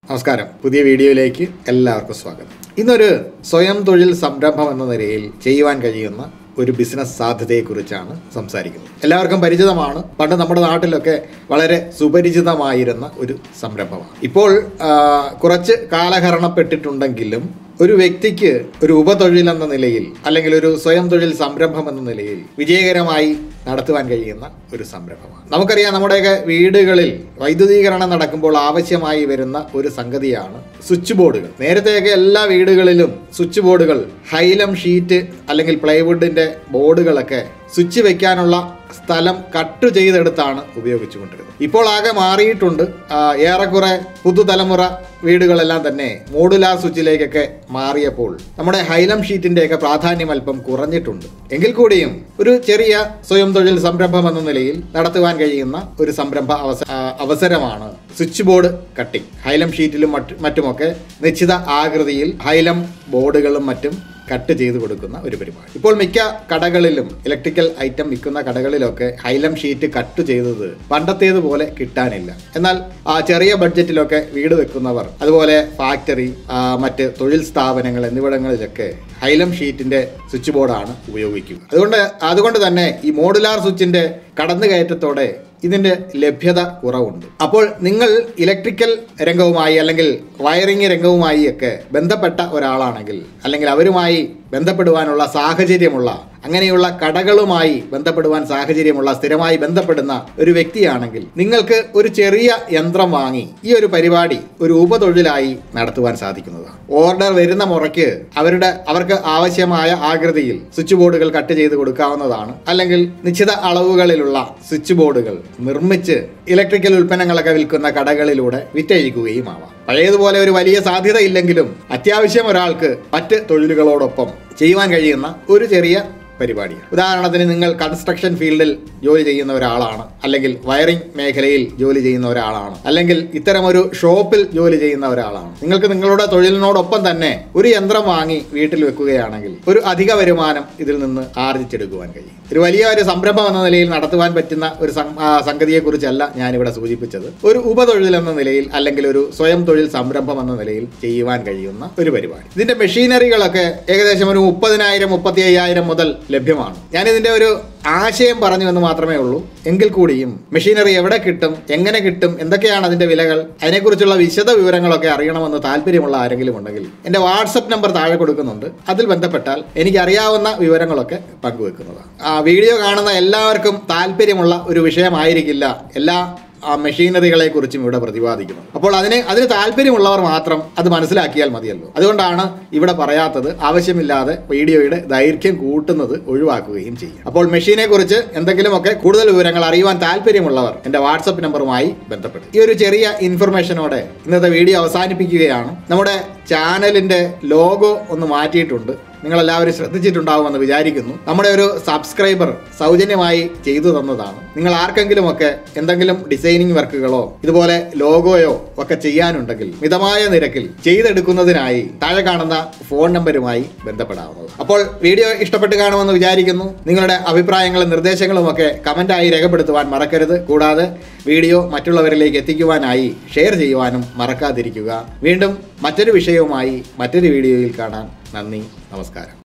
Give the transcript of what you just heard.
നമസ്കാരം പുതിയ വീഡിയോയിലേക്ക് എല്ലാവർക്കും സ്വാഗതം ഇന്നൊരു സ്വയം തൊഴിൽ സംരംഭം എന്ന നിലയിൽ ചെയ്യുവാൻ കഴിയുന്ന ഒരു ബിസിനസ് സാധ്യതയെക്കുറിച്ചാണ് സംസാരിക്കുന്നത് എല്ലാവർക്കും പരിചിതമാണ് പണ്ട് നമ്മുടെ നാട്ടിലൊക്കെ വളരെ സുപരിചിതമായിരുന്ന ഒരു സംരംഭമാണ് ഇപ്പോൾ ആ, കുറച്ച് കാലഹരണപ്പെട്ടിട്ടുണ്ടെങ്കിലും ഒരു വ്യക്തിക്ക് ഒരു ഉപതൊഴിൽ എന്ന നിലയിൽ അല്ലെങ്കിൽ ഒരു സ്വയം തൊഴിൽ സംരംഭം എന്ന നിലയിൽ വിജയകരമായി നടത്തുവാൻ കഴിയുന്ന ഒരു സംരംഭമാണ് നമുക്കറിയാം നമ്മുടെയൊക്കെ വീടുകളിൽ വൈദ്യുതീകരണം നടക്കുമ്പോൾ ആവശ്യമായി വരുന്ന ഒരു സംഗതിയാണ് സ്വിച്ച് ബോർഡുകൾ നേരത്തെയൊക്കെ എല്ലാ വീടുകളിലും സ്വിച്ച് ബോർഡുകൾ ഹൈലം ഷീറ്റ് അല്ലെങ്കിൽ പ്ലൈവുഡിന്റെ ബോർഡുകളൊക്കെ സ്വിച്ച് വെക്കാനുള്ള സ്ഥലം കട്ട് ചെയ്തെടുത്താണ് ഉപയോഗിച്ചുകൊണ്ടിരുന്നത് ഇപ്പോൾ ആകെ മാറിയിട്ടുണ്ട് ആ, ഏറെക്കുറെ പുതുതലമുറ വീടുകളെല്ലാം തന്നെ മോഡുലാർ സ്വിച്ചിലേക്കൊക്കെ മാറിയപ്പോൾ നമ്മുടെ ഹൈലം ഷീറ്റിന്റെയൊക്കെ പ്രാധാന്യം അല്പം കുറഞ്ഞിട്ടുണ്ട് എങ്കിൽ കൂടിയും ഒരു ചെറിയ സ്വയം തൊഴിൽ സംരംഭം എന്ന നിലയിൽ നടത്തുവാൻ കഴിയുന്ന ഒരു സംരംഭ അവസ- ആ, അവസരമാണ് സ്വിച്ച് ബോർഡ് കട്ടിംഗ് ഹൈലം ഷീറ്റിലും മറ്റ് മറ്റുമൊക്കെ നിശ്ചിത ആകൃതിയിൽ ഹൈലം ബോർഡുകളും മറ്റും കട്ട് ചെയ്ത് കൊടുക്കുന്ന ഒരു പരിപാടി ഇപ്പോൾ മിക്ക കടകളിലും ഇലക്ട്രിക്കൽ ഐറ്റം വിൽക്കുന്ന കടകളിലൊക്കെ ഹൈലം ഷീറ്റ് കട്ട് ചെയ്തത് പണ്ടത്തേതുപോലെ കിട്ടാനില്ല എന്നാൽ ആ ചെറിയ ബഡ്ജറ്റിലൊക്കെ വീട് വെക്കുന്നവർ അതുപോലെ ഫാക്ടറി ആ, മറ്റ് തൊഴിൽ സ്ഥാപനങ്ങൾ എന്നിവിടങ്ങളിലൊക്കെ ഹൈലം ഷീറ്റിന്റെ സ്വിച്ച് ബോർഡാണ് ഉപയോഗിക്കുക അതുകൊണ്ട് അതുകൊണ്ട് തന്നെ ഈ മോഡുലാർ സ്വിച്ചിന്റെ കടന്നുകയറ്റത്തോടെ ഇതിന്റെ ലഭ്യത കുറവുണ്ട് അപ്പോൾ നിങ്ങൾ ഇലക്ട്രിക്കൽ രംഗവുമായി അല്ലെങ്കിൽ വയറിംഗ് രംഗവുമായി ഒക്കെ ബന്ധപ്പെട്ട ഒരാളാണെങ്കിൽ അല്ലെങ്കിൽ അവരുമായി ബന്ധപ്പെടുവാനുള്ള സാഹചര്യമുള്ള അങ്ങനെയുള്ള കടകളുമായി ബന്ധപ്പെടുവാൻ സാഹചര്യമുള്ള സ്ഥിരമായി ബന്ധപ്പെടുന്ന ഒരു വ്യക്തിയാണെങ്കിൽ നിങ്ങൾക്ക് ഒരു ചെറിയ യന്ത്രം വാങ്ങി ഈ ഒരു പരിപാടി ഒരു ഉപതൊഴിലായി നടത്തുവാൻ സാധിക്കുന്നതാണ് ഓർഡർ വരുന്ന മുറയ്ക്ക് അവരുടെ അവർക്ക് ആവശ്യമായ ആകൃതിയിൽ സ്വിച്ച് ബോർഡുകൾ കട്ട് ചെയ്ത് കൊടുക്കാവുന്നതാണ് അല്ലെങ്കിൽ നിശ്ചിത അളവുകളിലുള്ള സ്വിച്ച് ബോർഡുകൾ നിർമ്മിച്ച് ഇലക്ട്രിക്കൽ ഉൽപ്പന്നങ്ങളൊക്കെ വിൽക്കുന്ന കടകളിലൂടെ വിറ്റഴിക്കുകയും ആവാം പഴയതുപോലെ ഒരു വലിയ സാധ്യത ഇല്ലെങ്കിലും അത്യാവശ്യം ഒരാൾക്ക് മറ്റ് തൊഴിലുകളോടൊപ്പം ചെയ്യുവാൻ കഴിയുന്ന ഒരു ചെറിയ പരിപാടിയാണ് ഉദാഹരണത്തിന് നിങ്ങൾ കൺസ്ട്രക്ഷൻ ഫീൽഡിൽ ജോലി ചെയ്യുന്ന ഒരാളാണ് അല്ലെങ്കിൽ വയറിംഗ് മേഖലയിൽ ജോലി ചെയ്യുന്ന ഒരാളാണ് അല്ലെങ്കിൽ ഇത്തരം ഒരു ഷോപ്പിൽ ജോലി ചെയ്യുന്ന ഒരാളാണ് നിങ്ങൾക്ക് നിങ്ങളുടെ തൊഴിലിനോടൊപ്പം തന്നെ ഒരു യന്ത്രം വാങ്ങി വീട്ടിൽ വെക്കുകയാണെങ്കിൽ ഒരു അധിക വരുമാനം ഇതിൽ നിന്ന് ആർജിച്ചെടുക്കുവാൻ കഴിയും ഒരു വലിയ ഒരു സംരംഭം എന്ന നിലയിൽ നടത്തുവാൻ പറ്റുന്ന ഒരു സം- ആ, സംഗതിയെക്കുറിച്ചല്ല ഞാനിവിടെ സൂചിപ്പിച്ചത് ഒരു ഉപതൊഴിൽ എന്ന നിലയിൽ അല്ലെങ്കിൽ ഒരു സ്വയം തൊഴിൽ സംരംഭം എന്ന നിലയിൽ ചെയ്യുവാൻ കഴിയുന്ന ഒരു പരിപാടി ഇതിന്റെ മെഷീനറികളൊക്കെ ഏകദേശം ഒരു മുപ്പതിനായിരം മുപ്പത്തി അയ്യായിരം മുതൽ ലഭ്യമാണ് ഞാൻ ഇതിന്റെ ഒരു ആശയം പറഞ്ഞു എന്ന് മാത്രമേ ഉള്ളൂ എങ്കിൽ കൂടിയും മെഷീനറി എവിടെ കിട്ടും എങ്ങനെ കിട്ടും എന്തൊക്കെയാണ് അതിന്റെ വിലകൾ അതിനെക്കുറിച്ചുള്ള വിശദ വിവരങ്ങളൊക്കെ അറിയണമെന്ന് താല്പര്യമുള്ള ആരെങ്കിലും ഉണ്ടെങ്കിൽ എന്റെ വാട്സപ്പ് നമ്പർ താഴെ കൊടുക്കുന്നുണ്ട് അതിൽ ബന്ധപ്പെട്ടാൽ എനിക്ക് അറിയാവുന്ന വിവരങ്ങളൊക്കെ പങ്കുവെക്കുന്നതാണ് ആ വീഡിയോ കാണുന്ന എല്ലാവർക്കും താല്പര്യമുള്ള ഒരു വിഷയമായിരിക്കില്ല എല്ലാ ആ മെഷീനറികളെ കുറിച്ചും ഇവിടെ പ്രതിപാദിക്കുന്നു അപ്പോൾ അതിന് അതിന് താല്പര്യമുള്ളവർ മാത്രം അത് മനസ്സിലാക്കിയാൽ മതിയല്ലോ അതുകൊണ്ടാണ് ഇവിടെ പറയാത്തത് ആവശ്യമില്ലാതെ വീഡിയോയുടെ ദൈർഘ്യം കൂട്ടുന്നത് ഒഴിവാക്കുകയും ചെയ്യും അപ്പോൾ മെഷീനെ കുറിച്ച് എന്തെങ്കിലുമൊക്കെ കൂടുതൽ വിവരങ്ങൾ അറിയുവാൻ താല്പര്യമുള്ളവർ എൻ്റെ വാട്സപ്പ് നമ്പറുമായി ബന്ധപ്പെടും ഈ ഒരു ചെറിയ ഇൻഫർമേഷനോടെ ഇന്നത്തെ വീഡിയോ അവസാനിപ്പിക്കുകയാണ് നമ്മുടെ ചാനലിൻ്റെ ലോഗോ ഒന്ന് മാറ്റിയിട്ടുണ്ട് നിങ്ങളെല്ലാവരും ശ്രദ്ധിച്ചിട്ടുണ്ടാവുമെന്ന് വിചാരിക്കുന്നു നമ്മുടെ ഒരു സബ്സ്ക്രൈബർ സൗജന്യമായി ചെയ്തു തന്നതാണ് നിങ്ങൾ ആർക്കെങ്കിലുമൊക്കെ എന്തെങ്കിലും ഡിസൈനിങ് വർക്കുകളോ ഇതുപോലെ ലോഗോയോ ഒക്കെ ചെയ്യാനുണ്ടെങ്കിൽ മിതമായ നിരക്കിൽ ചെയ്തെടുക്കുന്നതിനായി താഴെ കാണുന്ന ഫോൺ നമ്പരുമായി ബന്ധപ്പെടാവുന്നത് അപ്പോൾ വീഡിയോ ഇഷ്ടപ്പെട്ട് കാണുമെന്ന് വിചാരിക്കുന്നു നിങ്ങളുടെ അഭിപ്രായങ്ങളും നിർദ്ദേശങ്ങളും ഒക്കെ കമൻ്റായി രേഖപ്പെടുത്തുവാൻ മറക്കരുത് കൂടാതെ വീഡിയോ മറ്റുള്ളവരിലേക്ക് എത്തിക്കുവാനായി ഷെയർ ചെയ്യുവാനും മറക്കാതിരിക്കുക വീണ്ടും മറ്റൊരു വിഷയവുമായി മറ്റൊരു വീഡിയോയിൽ കാണാം നന്ദി നമസ്കാരം